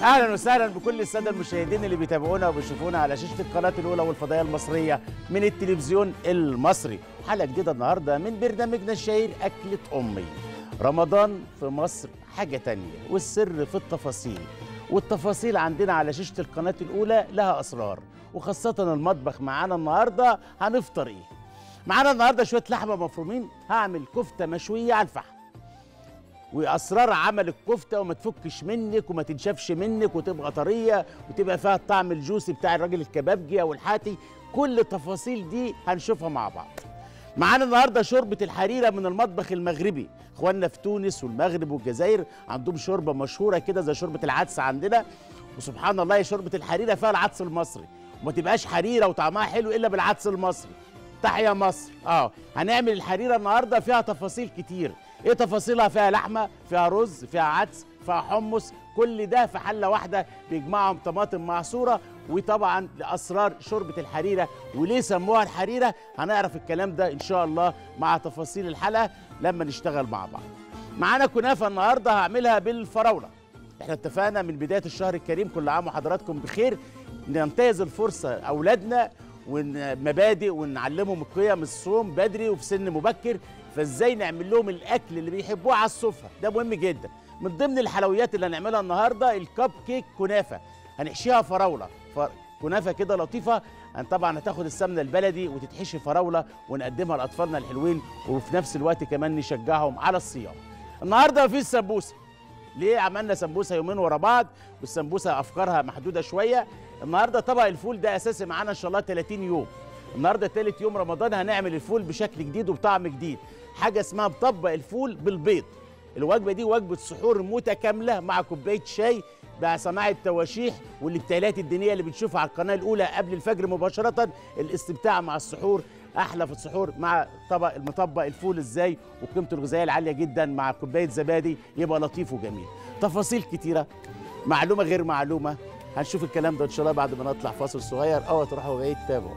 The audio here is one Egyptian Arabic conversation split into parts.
اهلا وسهلا بكل الساده المشاهدين اللي بيتابعونا وبيشوفونا على شاشه القناه الاولى والفضائيه المصريه من التلفزيون المصري حلقه جديده النهارده من برنامجنا الشهير اكله امي رمضان في مصر حاجه تانية والسر في التفاصيل والتفاصيل عندنا على شاشه القناه الاولى لها اسرار وخاصه المطبخ معانا النهارده هنفطر ايه معانا النهارده شويه لحمه مفرومين هعمل كفته مشويه على الفحم واسرار عمل الكفته وما تفكش منك وما تنشفش منك وتبقى طريه وتبقى فيها الطعم الجوسي بتاع الراجل الكبابجي او الحاتي كل التفاصيل دي هنشوفها مع بعض معانا النهارده شوربه الحريره من المطبخ المغربي اخواننا في تونس والمغرب والجزائر عندهم شوربه مشهوره كده زي شوربه العدس عندنا وسبحان الله يا شوربه الحريره فيها العدس المصري وما تبقاش حريره وطعمها حلو الا بالعدس المصري تحيا مصر اه هنعمل الحريره النهارده فيها تفاصيل كتير ايه تفاصيلها فيها لحمه فيها رز فيها عدس فيها حمص كل ده في حله واحده بيجمعهم طماطم معصوره وطبعا لاسرار شوربه الحريره وليه سموها الحريره هنعرف الكلام ده ان شاء الله مع تفاصيل الحلقه لما نشتغل مع بعض معانا كنافه النهارده هعملها بالفراوله احنا اتفقنا من بدايه الشهر الكريم كل عام وحضراتكم بخير ننتهز الفرصه اولادنا والمبادئ ونعلمهم القيم الصوم بدري وفي سن مبكر فازاي نعمل لهم الاكل اللي بيحبوه على السفره ده مهم جدا من ضمن الحلويات اللي هنعملها النهارده الكب كيك كنافه هنحشيها فراوله ف... كنافه كده لطيفه أن طبعا هتاخد السمنه البلدي وتتحشي فراوله ونقدمها لاطفالنا الحلوين وفي نفس الوقت كمان نشجعهم على الصيام النهارده مفيش سمبوسه ليه عملنا سمبوسه يومين ورا بعض والسمبوسه افكارها محدوده شويه النهارده طبق الفول ده اساسي معانا ان شاء الله 30 يوم النهارده ثالث يوم رمضان هنعمل الفول بشكل جديد وبطعم جديد حاجه اسمها مطبق الفول بالبيض الوجبه دي وجبه سحور متكامله مع كوبايه شاي مع صناعه تواشيح والابتهالات الدينيه اللي بنشوفها على القناه الاولى قبل الفجر مباشره الاستمتاع مع السحور احلى في السحور مع طبق المطبق الفول ازاي وقيمته الغذائيه العاليه جدا مع كوبايه زبادي يبقى لطيف وجميل تفاصيل كتيره معلومه غير معلومه هنشوف الكلام ده ان شاء الله بعد ما نطلع فاصل صغير او تروحوا بعيد تابعوا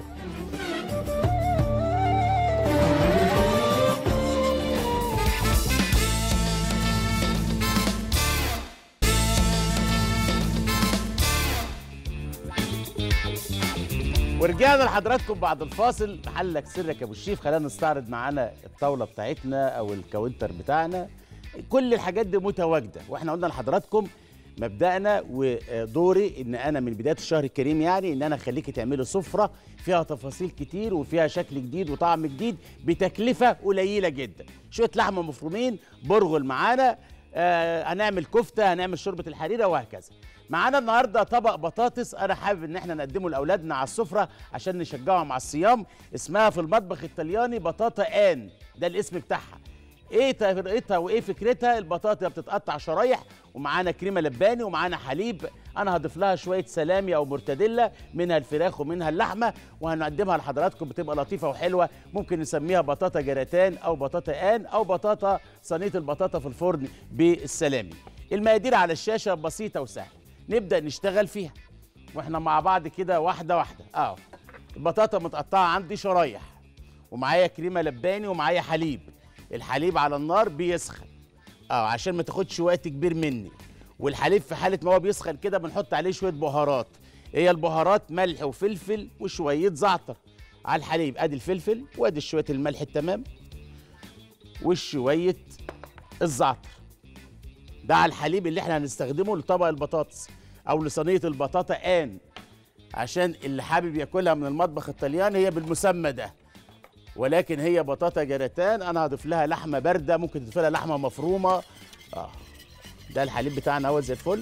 ورجعنا لحضراتكم بعد الفاصل محلك سرك يا ابو الشيف خلينا نستعرض معانا الطاوله بتاعتنا او الكاونتر بتاعنا كل الحاجات دي متواجده واحنا قلنا لحضراتكم مبدأنا ودوري ان انا من بدايه الشهر الكريم يعني ان انا اخليكي تعملي سفره فيها تفاصيل كتير وفيها شكل جديد وطعم جديد بتكلفه قليله جدا شويه لحمه مفرومين برغل معانا آه هنعمل كفته هنعمل شوربه الحريره وهكذا معانا النهارده طبق بطاطس انا حابب ان احنا نقدمه لاولادنا على السفره عشان نشجعهم على الصيام اسمها في المطبخ الطلياني بطاطا ان ده الاسم بتاعها ايه طريقتها وايه فكرتها البطاطا بتتقطع شرايح ومعانا كريمه لباني ومعانا حليب انا هضيف لها شويه سلامي او مرتديلا منها الفراخ ومنها اللحمه وهنقدمها لحضراتكم بتبقى لطيفه وحلوه ممكن نسميها بطاطا جراتان او بطاطا ان او بطاطا صينيه البطاطا في الفرن بالسلامي المقادير على الشاشه بسيطه وسهله نبدا نشتغل فيها واحنا مع بعض كده واحده واحده اه البطاطا متقطعه عندي شرايح ومعايا كريمه لباني ومعايا حليب الحليب على النار بيسخن اه عشان ما تاخدش وقت كبير مني والحليب في حاله ما هو بيسخن كده بنحط عليه شويه بهارات هي البهارات ملح وفلفل وشويه زعتر على الحليب ادي الفلفل وادي شويه الملح التمام وشويه الزعتر ده على الحليب اللي احنا هنستخدمه لطبق البطاطس او لصينيه البطاطا ان عشان اللي حابب ياكلها من المطبخ الطلياني هي بالمسمى ده ولكن هي بطاطا جراتان انا هضيف لها لحمه بارده ممكن تضيف لها لحمه مفرومه اه ده الحليب بتاعنا اهو زي الفل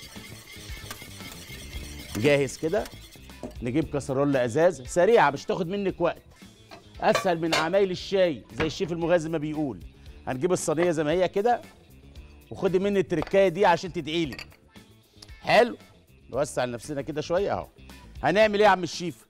جاهز كده نجيب كسرولة ازاز سريعه مش تاخد منك وقت اسهل من عمايل الشاي زي الشيف المغازي ما بيقول هنجيب الصينيه زي ما هي كده وخدي مني التركايه دي عشان تدعي لي حلو نوسع لنفسنا كده شويه اهو هنعمل ايه يا عم الشيف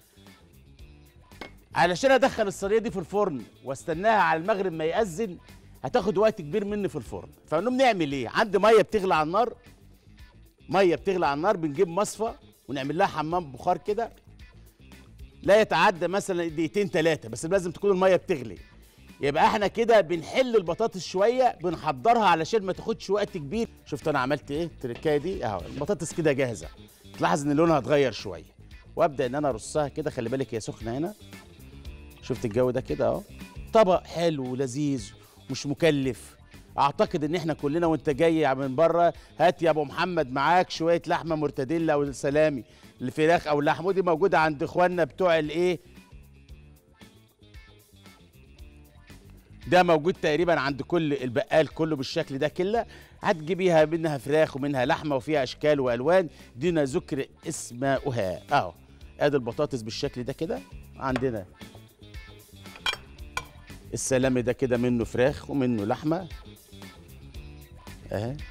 علشان ادخل الصينيه دي في الفرن واستناها على المغرب ما يأذن هتاخد وقت كبير مني في الفرن فنقوم نعمل ايه عندي ميه بتغلي على النار ميه بتغلي على النار بنجيب مصفى ونعمل لها حمام بخار كده لا يتعدى مثلا دقيقتين ثلاثه بس لازم تكون الميه بتغلي يبقى احنا كده بنحل البطاطس شويه بنحضرها علشان ما تاخدش وقت كبير شفت انا عملت ايه التركايه دي اهو البطاطس كده جاهزه تلاحظ ان لونها اتغير شويه وابدا ان انا ارصها كده خلي بالك هي سخنه هنا شفت الجو ده كده اهو طبق حلو ولذيذ مش مكلف اعتقد ان احنا كلنا وانت جاي من بره هات يا ابو محمد معاك شويه لحمه مرتديلا او سلامي الفراخ او اللحم ودي موجوده عند اخواننا بتوع الايه ده موجود تقريبا عند كل البقال كله بالشكل ده كله هتجيبيها منها فراخ ومنها لحمه وفيها اشكال والوان دون ذكر اسماؤها اهو ادي البطاطس بالشكل ده كده عندنا السلامي ده كده منه فراخ ومنه لحمه اهي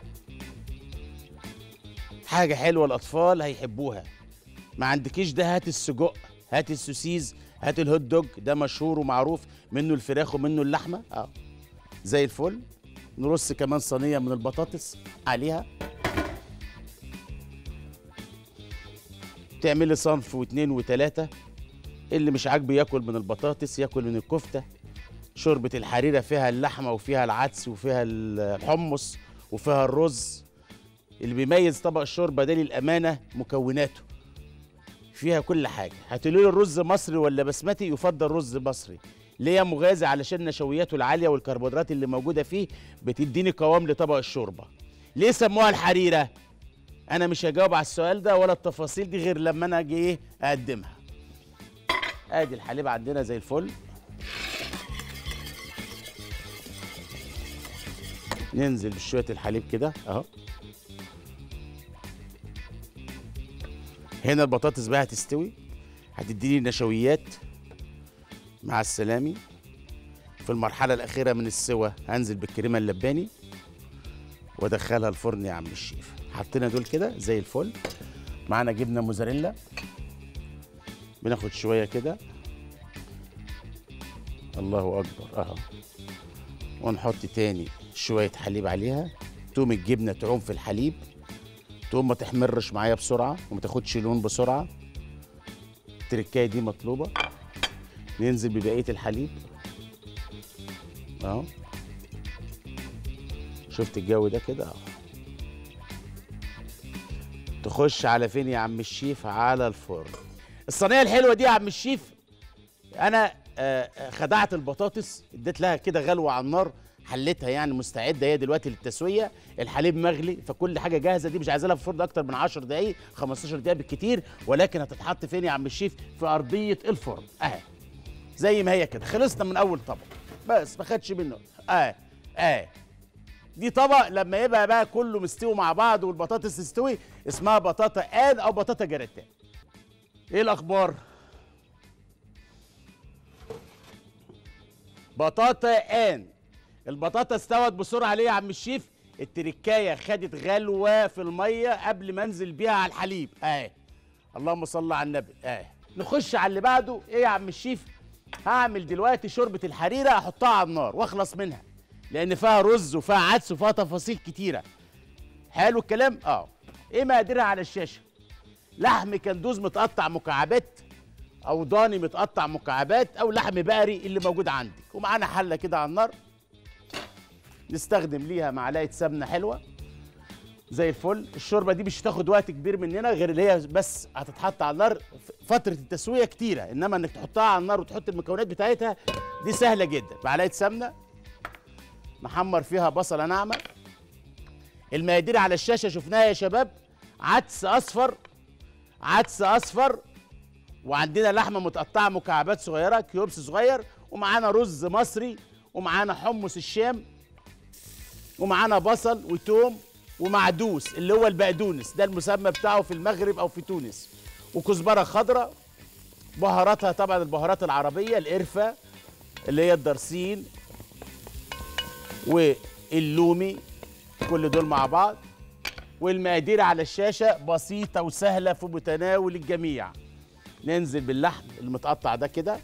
حاجه حلوه الاطفال هيحبوها ما عندكيش ده هات السجق هات السوسيز هات الهوت دوج ده مشهور ومعروف منه الفراخ ومنه اللحمه اه زي الفل نرص كمان صينيه من البطاطس عليها تعملي صنف واثنين وثلاثه اللي مش عاجبه ياكل من البطاطس ياكل من الكفته شوربه الحريره فيها اللحمه وفيها العدس وفيها الحمص وفيها الرز اللي بيميز طبق الشوربه ده للامانه مكوناته فيها كل حاجه هتقولوا لي الرز مصري ولا بسمتي يفضل رز مصري ليه يا مغازي علشان نشوياته العاليه والكربوهيدرات اللي موجوده فيه بتديني قوام لطبق الشوربه ليه سموها الحريره انا مش هجاوب على السؤال ده ولا التفاصيل دي غير لما انا اجي ايه اقدمها ادي الحليب عندنا زي الفل ننزل بشويه الحليب كده اهو هنا البطاطس بقى هتستوي هتديني نشويات مع السلامي في المرحلة الأخيرة من السوى هنزل بالكريمة اللباني وادخلها الفرن يا عم الشيف حطينا دول كده زي الفل معانا جبنة موزاريلا بناخد شوية كده الله أكبر أهو ونحط تاني شوية حليب عليها تقوم الجبنة تعوم في الحليب تقوم ما تحمرش معايا بسرعة وما تاخدش لون بسرعة التركاية دي مطلوبة ننزل ببقية الحليب اهو شفت الجو ده كده اهو تخش على فين يا عم الشيف على الفرن الصينية الحلوة دي يا عم الشيف انا آه، خدعت البطاطس اديت لها كده غلوة على النار حلتها يعني مستعده هي دلوقتي للتسويه الحليب مغلي فكل حاجه جاهزه دي مش عايزه لها في الفرن اكتر من 10 دقائق 15 دقيقه بالكتير ولكن هتتحط فين يا عم الشيف في ارضيه الفرن اهي زي ما هي كده خلصنا من اول طبق بس ما خدش منه اه اه دي طبق لما يبقى بقى كله مستوي مع بعض والبطاطس تستوي اسمها بطاطا آن او بطاطا جراتان ايه الاخبار بطاطا آن البطاطا استوت بسرعه ليه يا عم الشيف التركايه خدت غلوه في الميه قبل ما انزل بيها على الحليب اهي اللهم صل على النبي اهي نخش على اللي بعده ايه يا عم الشيف هعمل دلوقتي شوربه الحريره احطها على النار واخلص منها لان فيها رز وفيها عدس وفيها تفاصيل كتيره حلو الكلام اه ايه مقاديرها على الشاشه لحم كندوز متقطع مكعبات او ضاني متقطع مكعبات او لحم بقري اللي موجود عندك ومعانا حله كده على النار نستخدم ليها معلقه سمنه حلوه زي الفل الشوربه دي مش هتاخد وقت كبير مننا غير اللي هي بس هتتحط على النار فتره التسويه كتيره انما انك تحطها على النار وتحط المكونات بتاعتها دي سهله جدا معلقه سمنه محمر فيها بصله ناعمه المقادير على الشاشه شفناها يا شباب عدس اصفر عدس اصفر وعندنا لحمه متقطعه مكعبات صغيره كيوبس صغير ومعانا رز مصري ومعانا حمص الشام ومعانا بصل وتوم ومعدوس اللي هو البقدونس ده المسمى بتاعه في المغرب او في تونس وكزبره خضراء بهاراتها طبعا البهارات العربيه القرفه اللي هي الدرسين واللومي كل دول مع بعض والمقادير على الشاشه بسيطه وسهله في متناول الجميع ننزل باللحم المتقطع ده كده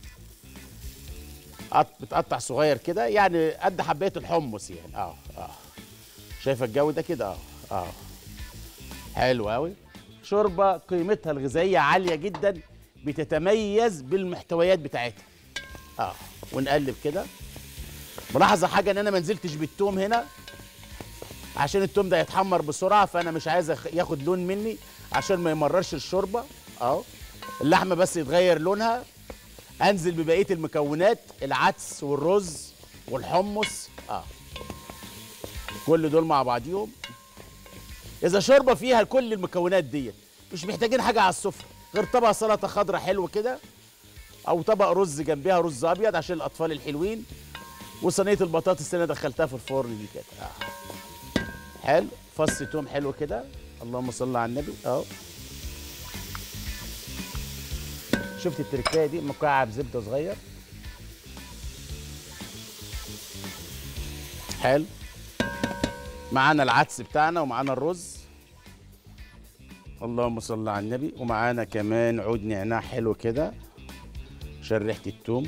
قط- بتقطع صغير كده يعني قد حبايه الحمص يعني اه اه شايفه الجو ده كده اه اه حلو قوي شوربه قيمتها الغذائيه عاليه جدا بتتميز بالمحتويات بتاعتها اه ونقلب كده ملاحظه حاجه ان انا ما نزلتش بالثوم هنا عشان التوم ده يتحمر بسرعه فانا مش عايز أخ- ياخد لون مني عشان ما يمررش الشوربه اهو اللحمه بس يتغير لونها انزل ببقيه المكونات العدس والرز والحمص اه كل دول مع بعضيهم اذا شوربه فيها كل المكونات ديت مش محتاجين حاجه على السفره غير طبق سلطه خضراء حلو كده او طبق رز جنبها رز ابيض عشان الاطفال الحلوين وصينيه البطاطس اللي انا دخلتها في الفرن دي كده آه. حلو فص توم حلو كده اللهم صل على النبي اهو شفت التركايه دي مكعب زبده صغير حلو معانا العدس بتاعنا ومعانا الرز اللهم صل على النبي ومعانا كمان عود نعناع حلو كده عشان ريحه التوم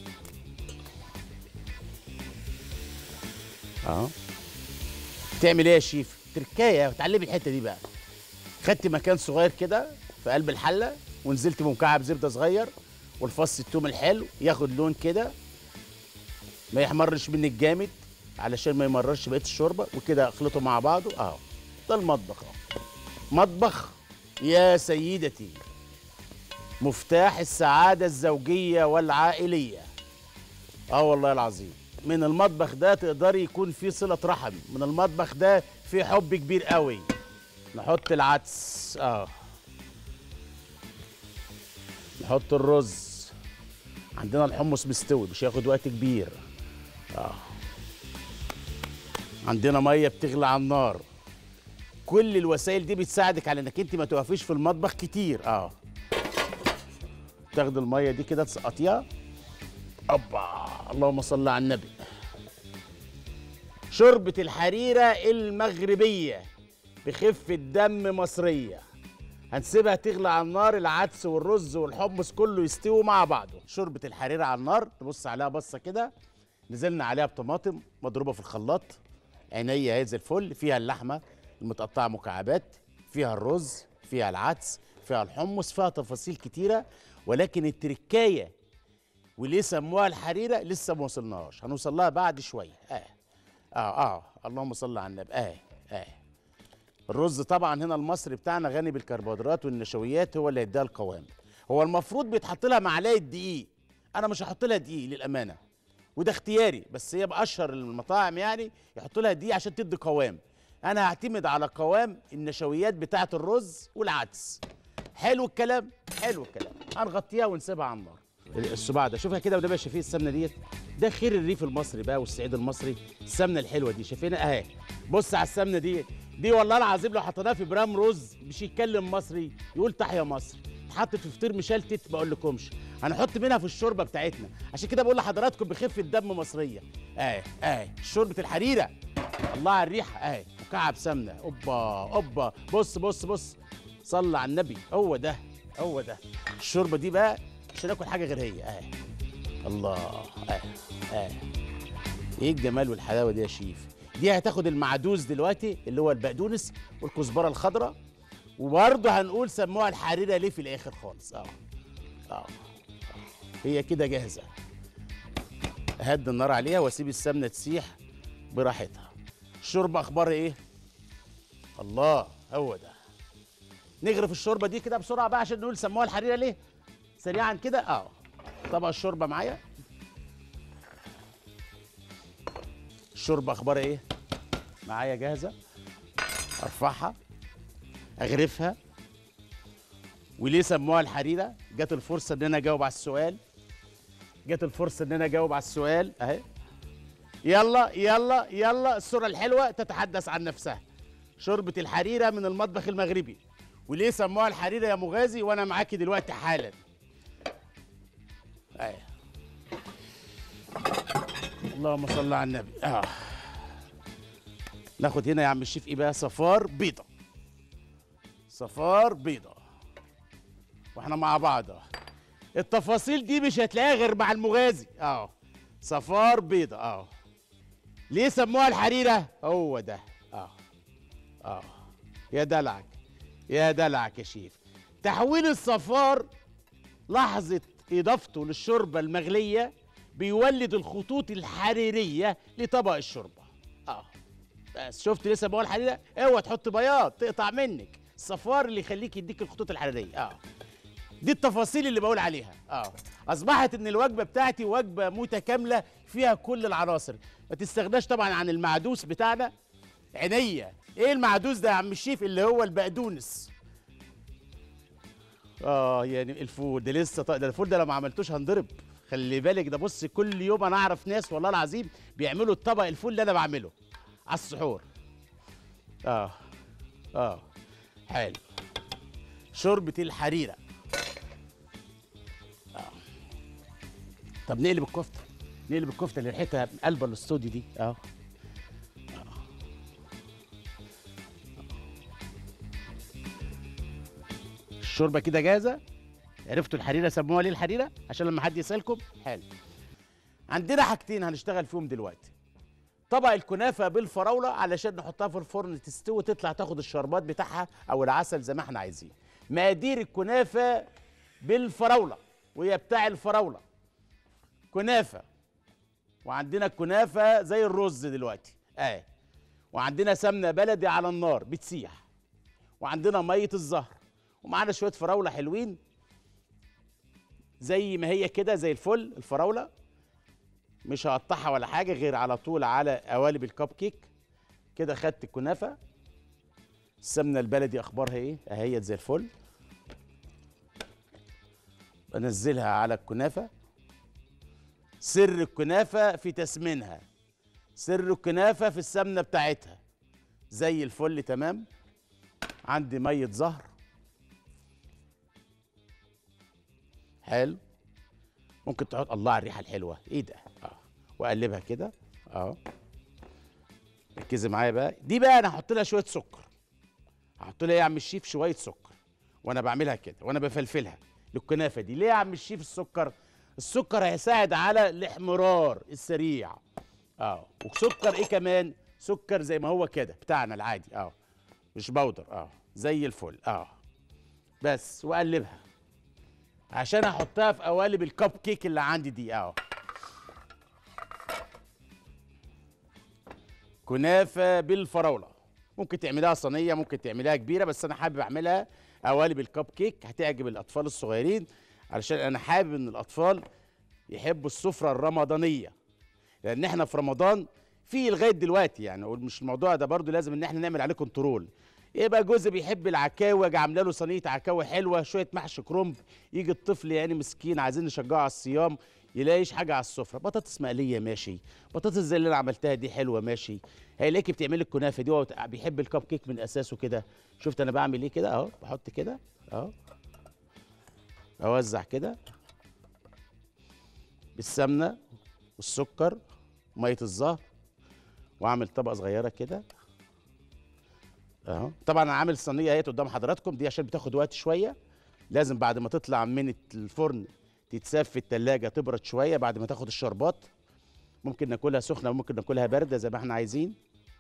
اه تعمل ايه يا شيف تركايه اتعلمي الحته دي بقى خدت مكان صغير كده في قلب الحله ونزلت بمكعب زبده صغير والفص التوم الحلو ياخد لون كده ما يحمرش منك جامد علشان ما يمررش بقيه الشوربه وكده اخلطه مع بعضه اهو ده المطبخ اهو مطبخ يا سيدتي مفتاح السعاده الزوجيه والعائليه اه والله العظيم من المطبخ ده تقدري يكون فيه صله رحم من المطبخ ده فيه حب كبير قوي نحط العدس اه نحط الرز عندنا الحمص مستوي مش هياخد وقت كبير اه عندنا ميه بتغلي على النار كل الوسائل دي بتساعدك على انك انت ما توقفيش في المطبخ كتير اه تاخد الميه دي كده تسقطيها اوبا اللهم صل على النبي شوربة الحريرة المغربية بخفة دم مصرية هنسيبها تغلي على النار العدس والرز والحمص كله يستوي مع بعضه شوربة الحريرة على النار تبص عليها بصة كده نزلنا عليها بطماطم مضروبة في الخلاط عينيا هي زي الفل فيها اللحمة المتقطعة مكعبات فيها الرز فيها العدس فيها الحمص فيها تفاصيل كتيرة ولكن التركاية وليه سموها الحريرة لسه ما وصلناش هنوصل لها بعد شوية اه اه اه اللهم صل على النبي اه اه الرز طبعا هنا المصري بتاعنا غني بالكربوهيدرات والنشويات هو اللي هيديها القوام هو المفروض بيتحط لها معلقه دقيق انا مش هحط لها دقيق للامانه وده اختياري بس هي باشهر المطاعم يعني يحط لها دقيق عشان تدي قوام انا هعتمد على قوام النشويات بتاعه الرز والعدس حلو الكلام حلو الكلام هنغطيها ونسيبها على النار الصباع ده شوفها كده وده بقى شايفين السمنه ديت ده خير الريف المصري بقى والصعيد المصري السمنه الحلوه دي شايفينها اهي بص على السمنه دي دي والله العظيم لو حطيناها في برام رز مش يتكلم مصري يقول تحيا مصر اتحطت في فطير مشلتت بقول لكمش هنحط منها في الشوربه بتاعتنا عشان كده بقول لحضراتكم بخفه دم مصريه اهي اهي شوربه الحريره الله على الريحه اهي مكعب سمنه اوبا اوبا بص بص بص صلى على النبي هو ده هو ده الشوربه دي بقى مش هناكل حاجه غير هي اهي الله اهي اهي ايه الجمال والحلاوه دي يا شيف دي هتاخد المعدوز دلوقتي اللي هو البقدونس والكزبره الخضراء وبرضه هنقول سموها الحريره ليه في الاخر خالص اه اه هي كده جاهزه اهدي النار عليها واسيب السمنه تسيح براحتها الشوربه اخبارها ايه الله هو ده نغرف الشوربه دي كده بسرعه بقى عشان نقول سموها الحريره ليه سريعا كده اه طبق الشوربه معايا الشوربه اخبارها ايه معايا جاهزه ارفعها اغرفها وليه سموها الحريره جت الفرصه ان انا اجاوب على السؤال جت الفرصه ان انا اجاوب على السؤال اهي يلا يلا يلا الصوره الحلوه تتحدث عن نفسها شوربه الحريره من المطبخ المغربي وليه سموها الحريره يا مغازي وانا معاكي دلوقتي حالا اهي اللهم صل على النبي آه. ناخد هنا يا عم الشيف ايه بقى صفار بيضه صفار بيضه واحنا مع بعض اه التفاصيل دي مش هتلاقيها غير مع المغازي اه صفار بيضه اه ليه سموها الحريره هو ده اه اه يا دلعك يا دلعك يا شيف تحويل الصفار لحظه اضافته للشوربه المغليه بيولد الخطوط الحريريه لطبق الشوربه اه بس شفت لسه بقول حريره اوعى تحط بياض تقطع منك الصفار اللي يخليك يديك الخطوط الحراريه اه دي التفاصيل اللي بقول عليها اه اصبحت ان الوجبه بتاعتي وجبه متكامله فيها كل العناصر ما تستغناش طبعا عن المعدوس بتاعنا عينيا ايه المعدوس ده يا عم الشيف اللي هو البقدونس اه يعني الفول ده لسه طيب ده الفول ده لو ما عملتوش هنضرب خلي بالك ده بص كل يوم انا اعرف ناس والله العظيم بيعملوا الطبق الفول اللي انا بعمله على السحور اه اه حلو شوربة الحريرة آه. طب نقلب الكفتة نقلب الكفتة اللي ريحتها قلب الاستوديو دي اه الشوربة كده جاهزة عرفتوا الحريرة سموها ليه الحريرة عشان لما حد يسألكم حلو عندنا حاجتين هنشتغل فيهم دلوقتي طبق الكنافه بالفراوله علشان نحطها في الفرن تستوي تطلع تاخد الشربات بتاعها او العسل زي ما احنا عايزين مقادير الكنافه بالفراوله وهي بتاع الفراوله كنافه وعندنا الكنافه زي الرز دلوقتي اه وعندنا سمنه بلدي على النار بتسيح وعندنا ميه الزهر ومعانا شويه فراوله حلوين زي ما هي كده زي الفل الفراوله مش هقطعها ولا حاجه غير على طول على قوالب الكب كيك كده خدت الكنافه السمنه البلدي اخبارها ايه اهيت زي الفل بنزلها على الكنافه سر الكنافه في تسمينها سر الكنافه في السمنه بتاعتها زي الفل تمام عندي ميه زهر حلو ممكن تحط الله على الريحه الحلوه ايه ده اه واقلبها كده اه ركزي معايا بقى دي بقى انا هحط لها شويه سكر هحط لها ايه يا عم الشيف شويه سكر وانا بعملها كده وانا بفلفلها للكنافه دي ليه يا عم الشيف السكر السكر هيساعد على الاحمرار السريع اه وسكر ايه كمان سكر زي ما هو كده بتاعنا العادي اه مش بودر اه زي الفل اه بس واقلبها عشان احطها في قوالب الكب كيك اللي عندي دي اهو كنافه بالفراوله ممكن تعملها صينيه ممكن تعملها كبيره بس انا حابب اعملها قوالب الكب كيك هتعجب الاطفال الصغيرين علشان انا حابب ان الاطفال يحبوا السفره الرمضانيه لان احنا في رمضان في لغايه دلوقتي يعني مش الموضوع ده برضو لازم ان احنا نعمل عليه كنترول يبقى جوز بيحب العكاوي اجي عامله له صينيه عكاوي حلوه شويه محشي كرنب يجي الطفل يعني مسكين عايزين نشجعه على الصيام يلاقيش حاجه على السفره بطاطس مقليه ماشي بطاطس زي اللي انا عملتها دي حلوه ماشي هيلاقيكي بتعملي الكنافه دي وهو بيحب الكب كيك من اساسه كده شفت انا بعمل ايه كده اهو بحط كده اهو اوزع كده بالسمنه والسكر وميه الزهر واعمل طبقه صغيره كده اهو طبعا انا عامل صينيه اهي قدام حضراتكم دي عشان بتاخد وقت شويه لازم بعد ما تطلع من الفرن تتساب في التلاجة تبرد شويه بعد ما تاخد الشربات ممكن ناكلها سخنه وممكن ناكلها بارده زي ما احنا عايزين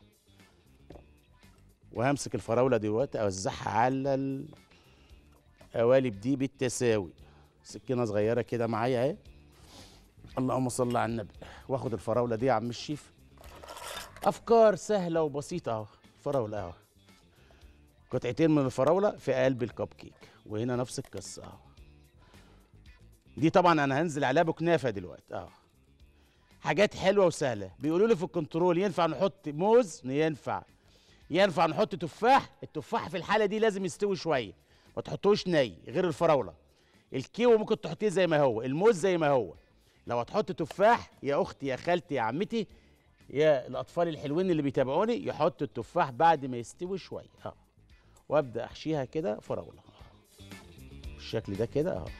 وهمسك الفراوله دلوقتي اوزعها على القوالب دي بالتساوي سكينه صغيره كده معايا اهي اللهم صل على النبي واخد الفراوله دي يا عم الشيف افكار سهله وبسيطه اهو الفراوله اهو قطعتين من الفراوله في قلب الكب كيك وهنا نفس القصه اهو دي طبعا انا هنزل عليها بكنافه دلوقتي اه حاجات حلوه وسهله بيقولوا لي في الكنترول ينفع نحط موز ينفع ينفع نحط تفاح التفاح في الحاله دي لازم يستوي شويه ما تحطوش ني غير الفراوله الكيوي ممكن تحطيه زي ما هو الموز زي ما هو لو هتحط تفاح يا اختي يا خالتي يا عمتي يا الاطفال الحلوين اللي بيتابعوني يحطوا التفاح بعد ما يستوي شويه اه وابدا احشيها كده فراوله بالشكل ده كده اهو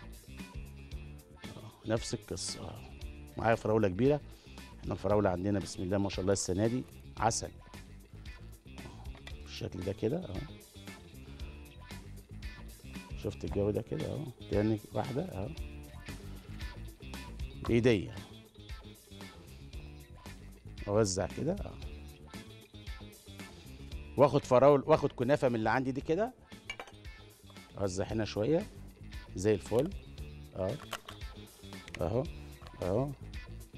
نفس القصه اهو معايا فراوله كبيره احنا الفراوله عندنا بسم الله ما شاء الله السنه دي عسل بالشكل ده كده اهو شفت الجو ده كده اهو تاني واحده اهو بايديا اوزع كده اهو واخد فراول واخد كنافه من اللي عندي دي كده اوزع هنا شويه زي الفل اهو اهو اهو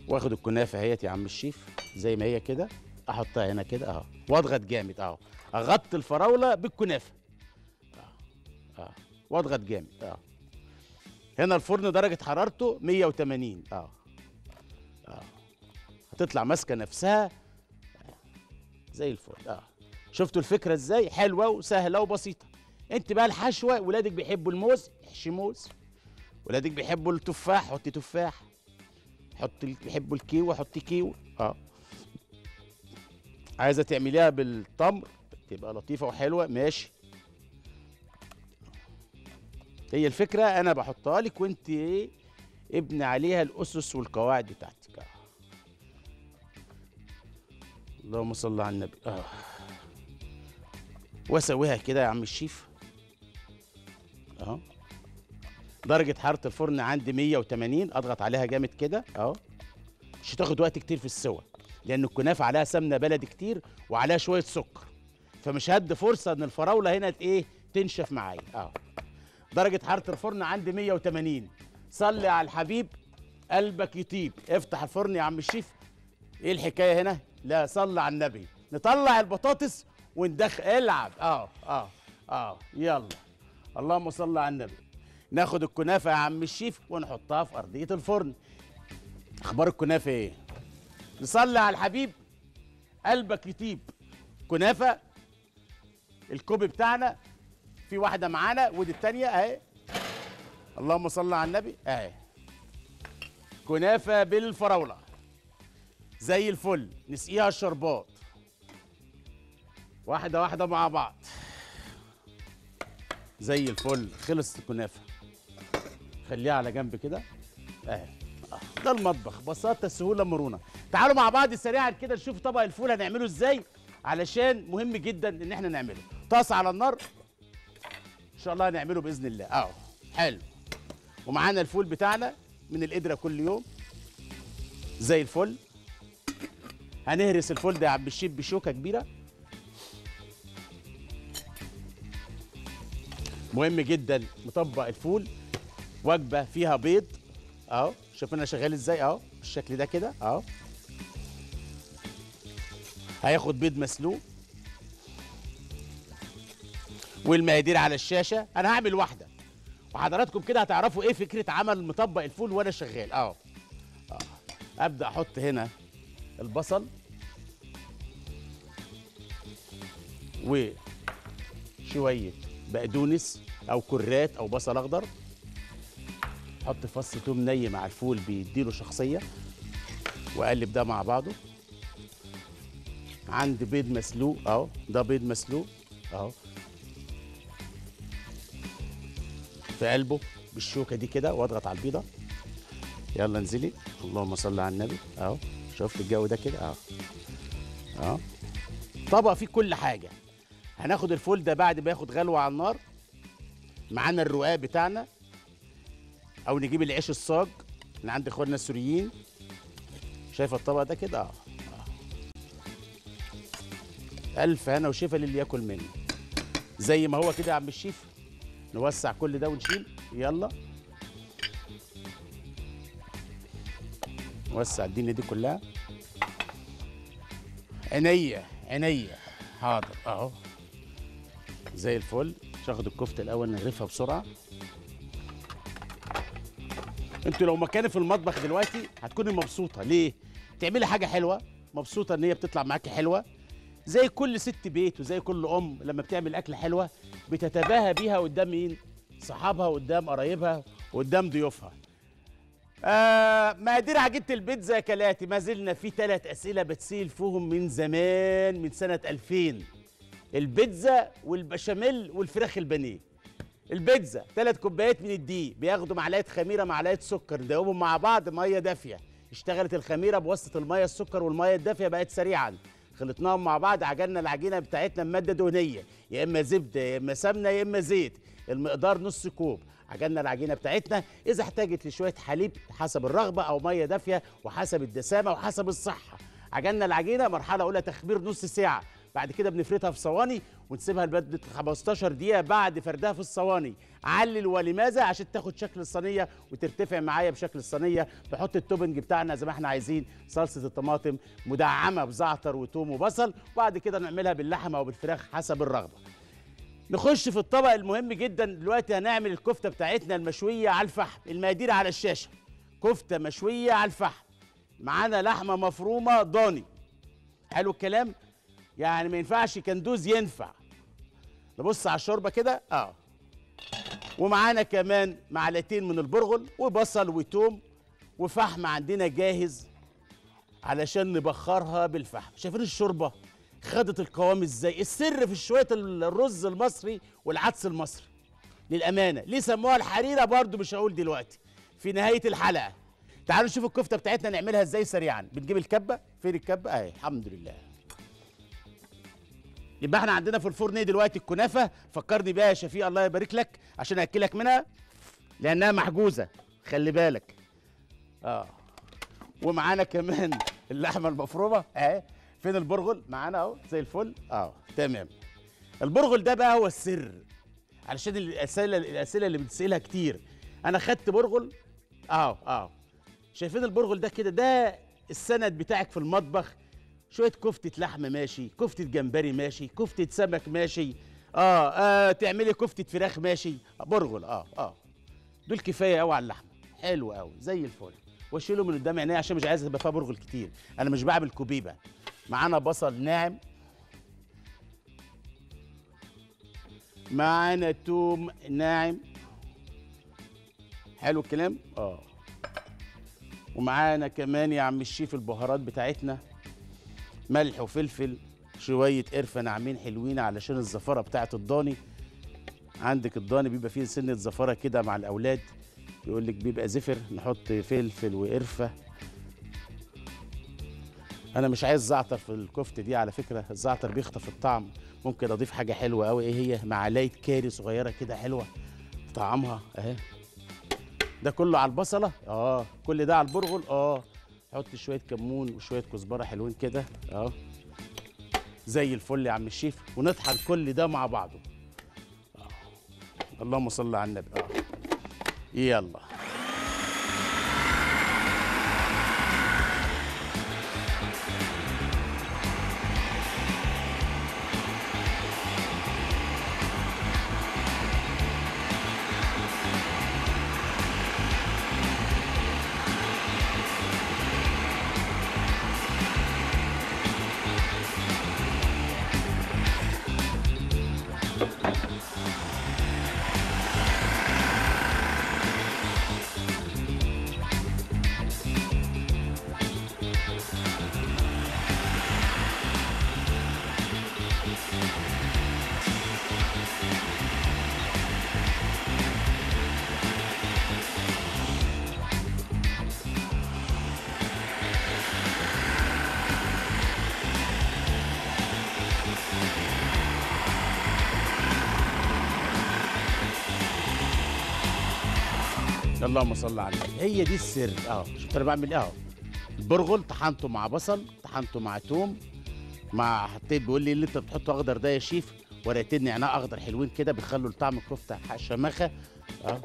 واخد الكنافه اهيت يا عم الشيف زي ما هي كده احطها هنا كده اهو واضغط جامد اهو اغطي الفراوله بالكنافه اه اه واضغط جامد اه هنا الفرن درجه حرارته 180 اه اه هتطلع ماسكه نفسها زي الفل اه شفتوا الفكره ازاي حلوه وسهله وبسيطه انت بقى الحشوه ولادك بيحبوا الموز احشي موز ولادك بيحبوا التفاح حطي تفاح حط ال- بيحبوا الكيوه حطي كيوه اه عايزه تعمليها بالتمر تبقى لطيفه وحلوه ماشي هي الفكره انا بحطها لك وانت ايه ابني عليها الاسس والقواعد بتاعتك آه. اللهم صل على النبي اه واسويها كده يا عم الشيف اهو درجة حرارة الفرن عندي 180 اضغط عليها جامد كده اهو مش هتاخد وقت كتير في السوى لان الكنافة عليها سمنة بلدي كتير وعليها شوية سكر فمش هدي فرصة ان الفراولة هنا ت- ايه تنشف معايا اهو درجة حرارة الفرن عندي 180 صلي على الحبيب قلبك يطيب افتح الفرن يا عم الشيف ايه الحكايه هنا لا صلى على النبي نطلع البطاطس وندخل العب اه اه اه يلا اللهم صل على النبي ناخد الكنافه يا عم الشيف ونحطها في ارضيه الفرن اخبار الكنافه ايه نصلي على الحبيب قلبك يطيب كنافه الكوب بتاعنا في واحده معانا ودي التانيه اهي اللهم صل على النبي اهي كنافه بالفراوله زي الفل نسقيها الشربات واحده واحده مع بعض زي الفل خلصت الكنافه خليها على جنب كده اهي آه، ده المطبخ بساطه سهوله مرونه تعالوا مع بعض سريعا كده نشوف طبق الفول هنعمله ازاي علشان مهم جدا ان احنا نعمله طاسه على النار ان شاء الله هنعمله باذن الله اهو حلو ومعانا الفول بتاعنا من القدره كل يوم زي الفل هنهرس الفول ده يا عم الشيف بشوكه كبيره مهم جدا نطبق الفول وجبه فيها بيض اهو شوف انا شغال ازاي اهو بالشكل ده كده اهو هياخد بيض مسلوق والمقادير على الشاشه انا هعمل واحده وحضراتكم كده هتعرفوا ايه فكره عمل مطبق الفول وانا شغال اهو آه. ابدا احط هنا البصل وشويه بقدونس او كرات او بصل اخضر حط فص توم ني مع الفول بيديله شخصيه واقلب ده مع بعضه عندي بيض مسلوق اهو ده بيض مسلوق اهو في قلبه بالشوكه دي كده واضغط على البيضه يلا انزلي اللهم صل على النبي اهو شفت الجو ده كده اهو اهو طبق فيه كل حاجه هناخد الفول ده بعد ما ياخد غلوه على النار معانا الرقاق بتاعنا او نجيب العيش الصاج من عند اخواننا السوريين شايف الطبق ده كده اه آه. الف هنا وشفا للي ياكل منه زي ما هو كده يا عم الشيف نوسع كل ده ونشيل يلا نوسع الدنيا دي كلها عينيا عينيا حاضر اهو زي الفل ناخد الكفته الاول نغرفها بسرعه انتوا لو مكاني في المطبخ دلوقتي هتكوني مبسوطه ليه تعملي حاجه حلوه مبسوطه ان هي بتطلع معاكي حلوه زي كل ست بيت وزي كل ام لما بتعمل اكله حلوه بتتباهى بيها قدام مين صحابها قدام قرايبها قدام ضيوفها آه مقادير عجينه البيتزا كالاتي ما زلنا في ثلاث اسئله بتسيل فيهم من زمان من سنه 2000 البيتزا والبشاميل والفراخ البانيه البيتزا ثلاث كوبايات من الدقيق بياخدوا معلقه خميره معلقه سكر ندوبهم مع بعض ميه دافيه اشتغلت الخميره بواسطه الميه السكر والميه الدافيه بقت سريعا خلطناهم مع بعض عجلنا العجينه بتاعتنا بماده دهنيه يا اما زبده يا اما سمنه يا اما زيت المقدار نص كوب عجلنا العجينه بتاعتنا اذا احتاجت لشويه حليب حسب الرغبه او ميه دافيه وحسب الدسامه وحسب الصحه عجلنا العجينه مرحله اولى تخمير نص ساعه بعد كده بنفردها في صواني ونسيبها لمده 15 دقيقه بعد فردها في الصواني علل ولماذا عشان تاخد شكل الصينيه وترتفع معايا بشكل الصينيه نحط التوبنج بتاعنا زي ما احنا عايزين صلصه الطماطم مدعمه بزعتر وتوم وبصل وبعد كده نعملها باللحمه او بالفراخ حسب الرغبه نخش في الطبق المهم جدا دلوقتي هنعمل الكفته بتاعتنا المشويه على الفحم المقادير على الشاشه كفته مشويه على الفحم معانا لحمه مفرومه ضاني حلو الكلام يعني ما ينفعش كندوز ينفع نبص على الشوربه كده اه ومعانا كمان معلقتين من البرغل وبصل وتوم وفحم عندنا جاهز علشان نبخرها بالفحم شايفين الشوربه خدت القوام ازاي السر في شويه الرز المصري والعدس المصري للامانه ليه سموها الحريره برضو مش هقول دلوقتي في نهايه الحلقه تعالوا نشوف الكفته بتاعتنا نعملها ازاي سريعا بنجيب الكبه فين الكبه اهي الحمد لله يبقى احنا عندنا في الفرن ايه دلوقتي الكنافه فكرني بيها يا شفيق الله يبارك لك عشان اكلك منها لانها محجوزه خلي بالك اه ومعانا كمان اللحمه المفرومه اهي فين البرغل معانا اهو زي الفل اه تمام البرغل ده بقى هو السر علشان الاسئله الاسئله اللي بتسالها كتير انا خدت برغل اه اه شايفين البرغل ده كده ده السند بتاعك في المطبخ شويه كفته لحمه ماشي كفته جمبري ماشي كفته سمك ماشي اه, آه تعملي كفته فراخ ماشي برغل اه اه دول كفايه قوي على اللحمه حلو قوي زي الفل واشيله من قدام عينيا عشان مش عايز يبقى فيها برغل كتير انا مش بعمل كوبيبه معانا بصل ناعم معانا توم ناعم حلو الكلام اه ومعانا كمان يا عم الشيف البهارات بتاعتنا ملح وفلفل شويه قرفه ناعمين حلوين علشان الزفاره بتاعت الضاني عندك الضاني بيبقى فيه سنه زفاره كده مع الاولاد يقول لك بيبقى زفر نحط فلفل وقرفه انا مش عايز زعتر في الكفته دي على فكره الزعتر بيخطف الطعم ممكن اضيف حاجه حلوه قوي ايه هي معلقه كاري صغيره كده حلوه طعمها اهي ده كله على البصله اه كل ده على البرغل اه حط شويه كمون وشويه كزبره حلوين كده اه زي الفل يا عم الشيف ونطحن كل ده مع بعضه آه. اللهم صل على النبي اه يلا اللهم صل على النبي هي دي السر اه شفت انا بعمل ايه اهو البرغل طحنته مع بصل طحنته مع توم مع حطيت بيقول لي اللي انت بتحطه اخضر ده يا شيف ورقتين نعناع اخضر حلوين كده بيخلوا طعم الكفته شماخه اه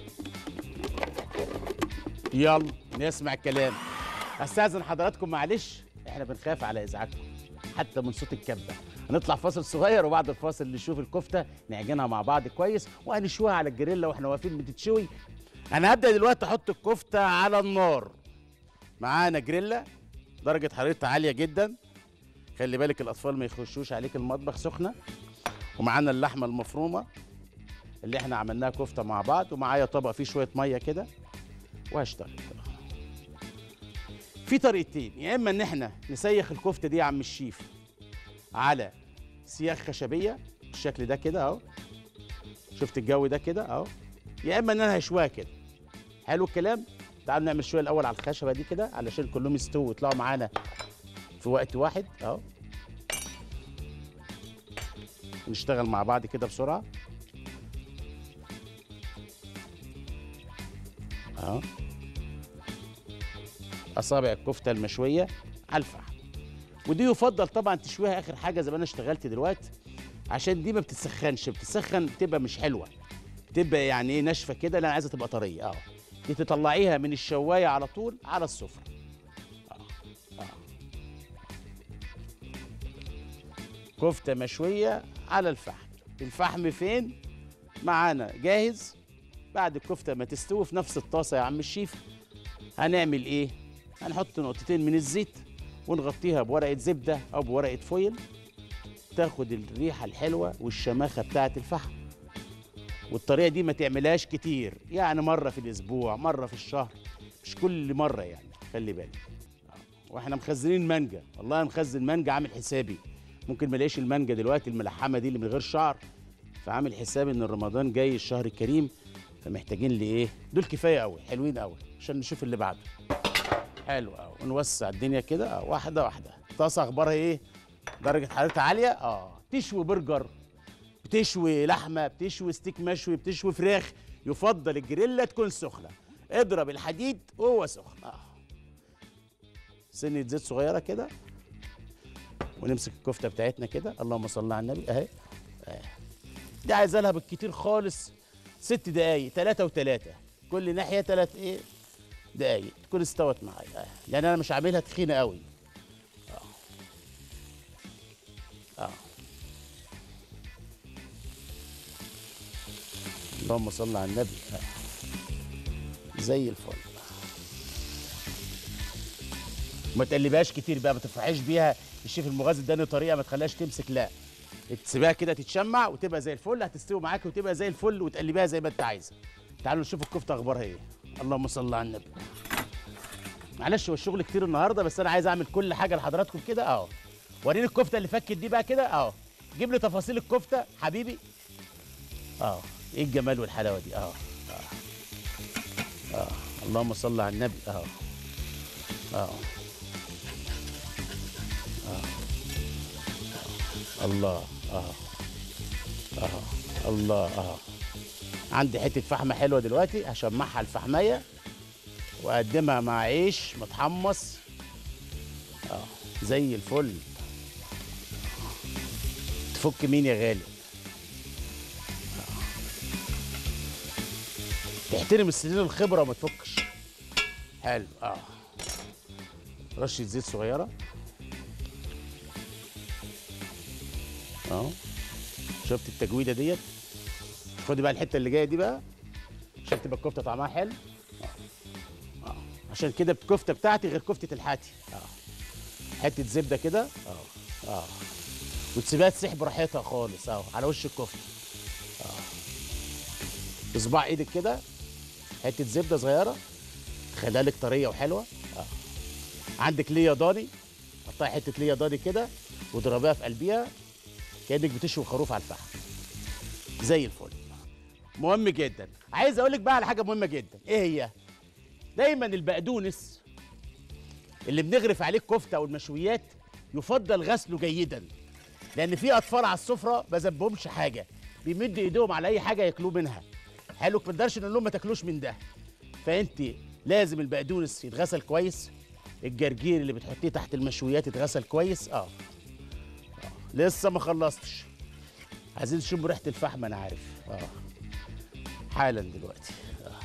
يلا نسمع الكلام استاذن حضراتكم معلش احنا بنخاف على ازعاجكم حتى من صوت الكبه هنطلع فاصل صغير وبعد الفاصل نشوف الكفته نعجنها مع بعض كويس وهنشويها على الجريلا واحنا واقفين بتتشوي انا هبدا دلوقتي احط الكفته على النار معانا جريلا درجه حرارتها عاليه جدا خلي بالك الاطفال ما يخشوش عليك المطبخ سخنه ومعانا اللحمه المفرومه اللي احنا عملناها كفته مع بعض ومعايا طبق فيه شويه ميه كده وهشتغل في طريقتين يا اما ان احنا نسيخ الكفته دي يا عم الشيف على سياخ خشبيه بالشكل ده كده اهو شفت الجو ده كده اهو يا اما ان انا هشويها كده حلو الكلام تعالوا نعمل شويه الاول على الخشبه دي كده علشان كلهم يستووا ويطلعوا معانا في وقت واحد اهو نشتغل مع بعض كده بسرعه اهو اصابع الكفته المشويه على الفحم ودي يفضل طبعا تشويها اخر حاجه زي ما انا اشتغلت دلوقتي عشان دي ما بتتسخنش بتتسخن بتبقى مش حلوه بتبقى يعني ايه ناشفه كده لا انا عايزها تبقى طريه اه دي تطلعيها من الشوايه على طول على السفره آه. آه. كفته مشويه على الفحم الفحم فين معانا جاهز بعد الكفته ما تستوي في نفس الطاسه يا عم الشيف هنعمل ايه هنحط نقطتين من الزيت ونغطيها بورقه زبده او بورقه فويل تاخد الريحه الحلوه والشماخه بتاعه الفحم والطريقه دي ما تعملهاش كتير يعني مره في الاسبوع مره في الشهر مش كل مره يعني خلي بالك واحنا مخزنين مانجا والله أنا مخزن مانجا عامل حسابي ممكن ما الاقيش المانجا دلوقتي الملحمه دي اللي من غير شعر فعامل حسابي ان رمضان جاي الشهر الكريم فمحتاجين لي ايه دول كفايه قوي حلوين قوي عشان نشوف اللي بعده حلو قوي ونوسع الدنيا كده آه، واحده واحده طاسه اخبارها ايه درجه حرارتها عاليه اه تشوي برجر بتشوي لحمه بتشوي ستيك مشوي بتشوي فراخ يفضل الجريلا تكون سخنه اضرب الحديد وهو سخن اه سنه زيت صغيره كده ونمسك الكفته بتاعتنا كده اللهم صل على النبي اهي آه. دي عايزه لها بالكتير خالص ست دقايق ثلاثة وثلاثة كل ناحية ثلاث ايه دقايق تكون استوت معايا آه. لأن أنا مش عاملها تخينة قوي اه اه اللهم صل على النبي آه. زي الفل ما تقلبهاش كتير بقى ما تفرحيش بيها الشيف المغازي اداني طريقه ما تخليهاش تمسك لا تسيبها كده تتشمع وتبقى زي الفل هتستوي معاك وتبقى زي الفل وتقلبيها زي ما انت عايزه تعالوا نشوف الكفته اخبارها ايه اللهم صل على النبي معلش هو الشغل كتير النهارده بس انا عايز اعمل كل حاجه لحضراتكم كده اهو وريني الكفته اللي فكت دي بقى كده اهو جيب لي تفاصيل الكفته حبيبي اه ايه الجمال والحلاوه دي اه اه, آه. اللهم صل على النبي اه اه الله اه اه الله اه عندي حته فحمه حلوه دلوقتي هشمعها الفحميه واقدمها مع عيش متحمص اه زي الفل تفك مين يا غالي آه. تحترم السنين الخبره وما تفكش حلو اه رشه زيت صغيره اهو شفت التجويده ديت خدي بقى الحته اللي جايه دي بقى عشان تبقى الكفته طعمها حلو اه اه عشان كده الكفته بتاعتي غير كفته الحاتي اه حته زبده كده اه اه وتسيبها تسيح براحتها خالص اهو على وش الكفته اه بصباع ايدك كده حته زبده صغيره تخليها لك طريه وحلوه اه عندك ليا ضاني قطعي حته ليا ضاني كده واضربيها في قلبيها كانك بتشوي خروف على الفحم زي الفل مهم جدا عايز اقول لك بقى على حاجه مهمه جدا ايه هي دايما البقدونس اللي بنغرف عليه الكفته او المشويات يفضل غسله جيدا لان في اطفال على السفره ما ذنبهمش حاجه بيمدوا ايديهم على اي حاجه ياكلوا منها حلو ما نقدرش نقول لهم ما تاكلوش من ده فانت لازم البقدونس يتغسل كويس الجرجير اللي بتحطيه تحت المشويات يتغسل كويس اه لسه ما خلصتش عايزين تشموا ريحه الفحم انا عارف اه حالا دلوقتي آه.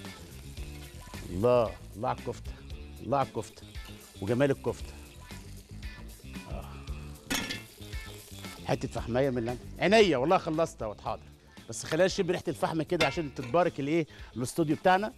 الله الله على الكفته الله على الكفته وجمال الكفته آه. حته فحمايه من اللي عينيا والله خلصت اهوت حاضر بس خلينا نشم ريحه الفحم كده عشان تتبارك الايه الاستوديو بتاعنا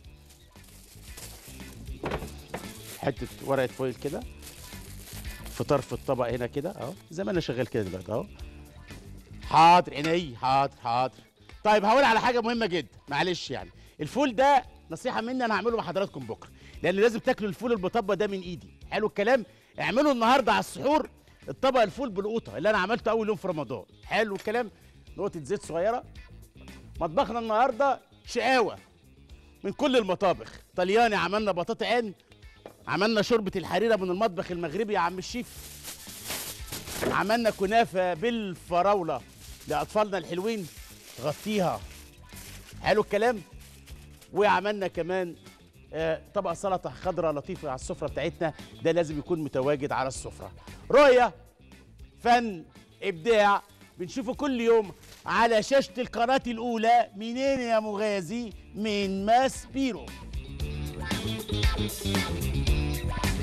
حته ورقه فويل كده في طرف الطبق هنا كده اهو زي ما انا شغال كده دلوقتي اهو حاضر عيني حاضر حاضر طيب هقول على حاجه مهمه جدا معلش يعني الفول ده نصيحه مني انا هعمله مع حضراتكم بكره لان لازم تاكلوا الفول المطبق ده من ايدي حلو الكلام اعملوا النهارده على السحور الطبق الفول بالقوطه اللي انا عملته اول يوم في رمضان حلو الكلام نقطه زيت صغيره مطبخنا النهارده شقاوه من كل المطابخ طلياني عملنا بطاطا عين عملنا شوربه الحريره من المطبخ المغربي يا عم الشيف عملنا كنافه بالفراوله لاطفالنا الحلوين غطيها حلو الكلام وعملنا كمان آه، طبق سلطه خضراء لطيفه على السفره بتاعتنا ده لازم يكون متواجد على السفره رؤيه فن ابداع بنشوفه كل يوم على شاشه القناه الاولى منين يا مغازي من ماس بيرو